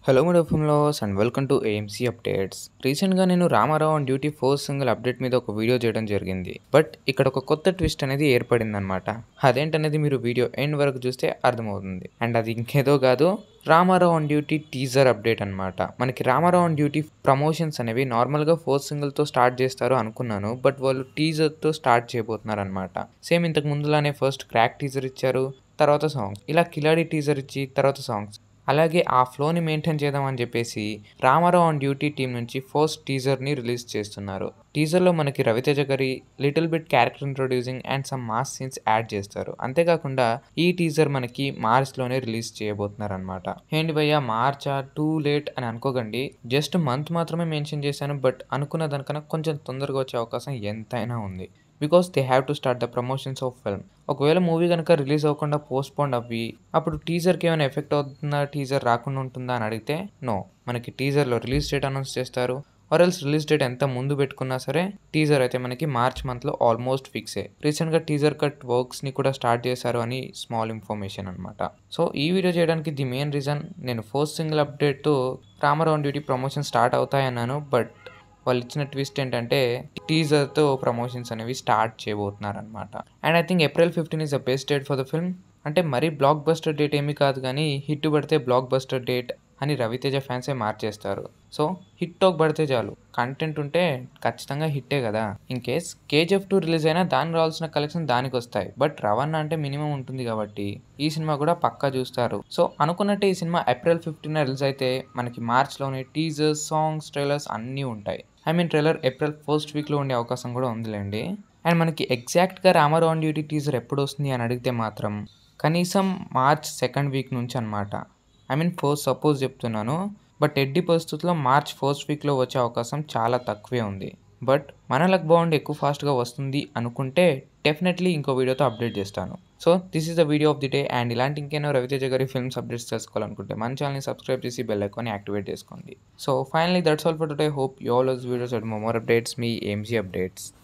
hello ఫిల్మ్లోస్ and welcome to AMC updates రీసెంట్గా నేను Ramarao on duty first single update మీద ఒక వీడియో చేయడం జరిగింది బట్ ఇక్కడ ఒక కొత్త ట్విస్ట్ అనేది ఏర్పడింది అనమాట అదేంటనేది మీరు వీడియో ఎండ్ వరకు చూస్తే అర్థమవుతుంది అండ్ అది ఇంకేదో కాదు Ramarao on duty teaser update అనమాట మనకి రామారావు ఆన్ డ్యూటీ ప్రమోషన్స్ అనేవి నార్మల్గా ఫోర్త్ సింగిల్తో స్టార్ట్ చేస్తారు అనుకున్నాను బట్ వాళ్ళు టీజర్తో స్టార్ట్ చేయబోతున్నారు అనమాట సేమ్ ఇంతకు ముందులానే ఫస్ట్ క్రాక్ టీజర్ ఇచ్చారు తర్వాత సాంగ్స్ ఇలా కిలాడి టీజర్ ఇచ్చి తర్వాత సాంగ్స్ అలాగే ఆ ఫ్లోని మెయింటైన్ చేద్దామని చెప్పేసి రామారావు ఆన్ డ్యూటీ టీం నుంచి ఫస్ట్ టీజర్ని రిలీజ్ చేస్తున్నారు టీజర్లో మనకి రవితేజ గారి little bit character introducing and some mass scenes add చేస్తారు అంతేకాకుండా ఈ టీజర్ మనకి మార్చ్లోనే రిలీజ్ చేయబోతున్నారు అనమాట ఏంటి భయ్య మార్చా టూ లేట్ అని అనుకోకండి జస్ట్ మంత్ మాత్రమే మెన్షన్ చేశాను బట్ అనుకున్న దానికన్నా కొంచెం తొందరగా వచ్చే అవకాశం ఎంతైనా ఉంది because they have to start the promotions of film ఒకవేళ మూవీ కనుక రిలీజ్ అవ్వకుండా పోస్ట్ పోన్ అవ్వి అప్పుడు టీజర్కి ఏమైనా ఎఫెక్ట్ అవుతుందా టీజర్ రాకుండా ఉంటుందా అని అడిగితే నో మనకి టీజర్లో రిలీజ్ డేట్ అనౌన్స్ చేస్తారు ఆర్ఎల్స్ రిలీజ్ డేట్ ఎంత ముందు పెట్టుకున్నా సరే టీజర్ అయితే మనకి మార్చ్ మంత్లో ఆల్మోస్ట్ ఫిక్సే రీసెంట్గా టీజర్ కట్ వర్క్స్ని కూడా స్టార్ట్ చేశారు అని స్మాల్ ఇన్ఫర్మేషన్ అనమాట సో ఈ వీడియో చేయడానికి ది మెయిన్ రీజన్ నేను ఫస్ట్ సింగిల్ అప్డేట్తో రామారావు డ్యూటీ ప్రమోషన్ స్టార్ట్ అవుతాయన్నాను బట్ వాళ్ళు ఇచ్చిన ట్విస్ట్ ఏంటంటే టీజర్తో ప్రమోషన్స్ అనేవి స్టార్ట్ చేయబోతున్నారు అనమాట and I think April fifteen is the best date for the film అంటే మరీ బ్లాక్ బస్టర్ డేట్ ఏమీ కాదు కానీ హిట్ పడితే బ్లాక్ బస్టర్ డేట్ అని రవితేజ ఫ్యాన్సే మార్చేస్తారు సో హిట్ టాక్ పడితే చాలు కంటెంట్ ఉంటే ఖచ్చితంగా హిట్టే కదా in case KGF two release అయినా దానికి రావాల్సిన కలెక్షన్ దానికి వస్తాయి బట్ రవణ అంటే మినిమం ఉంటుంది కాబట్టి ఈ సినిమా కూడా పక్కా చూస్తారు సో అనుకున్నట్టే ఈ సినిమా ఏప్రిల్ ఫిఫ్టీన్ రిలీజ్ అయితే మనకి మార్చ్లోనే టీజర్స్ సాంగ్స్ ట్రైలర్స్ అన్నీ ఉంటాయి I mean trailer April first వీక్లో ఉండే అవకాశం కూడా ఉందిలేండి అండ్ మనకి ఎగ్జాక్ట్గా రామారావు ఆన్ డ్యూటీ టీజర్ ఎప్పుడు వస్తుంది అని అడిగితే మాత్రం కనీసం మార్చ్ సెకండ్ వీక్ నుంచి అనమాట ఐ మీన్ ఫస్ట్ సపోజ్ చెప్తున్నాను బట్ ఎడ్డి పరిస్థితుల్లో మార్చ్ ఫస్ట్ వీక్లో వచ్చే అవకాశం చాలా తక్కువే ఉంది బట్ మన లక్ బాగుండి ఎక్కువ ఫాస్ట్గా వస్తుంది అనుకుంటే డెఫినెట్లీ ఇంకో వీడియోతో అప్డేట్ చేస్తాను so this is the video of the day and ఇలాంటి ఇంకేనో రవితేజ గారి ఫిల్మ్స్ అప్డేట్స్ తెలుసుకోవాలనుకుంటే మన ఛానల్ని సబ్స్క్రైబ్ చేసి బెల్ ఐకాన్ యాక్టివేట్ చేసుకోండి so finally that's all for today hope you all videos and more updates మీ ఏఎంసీ అప్డేట్స్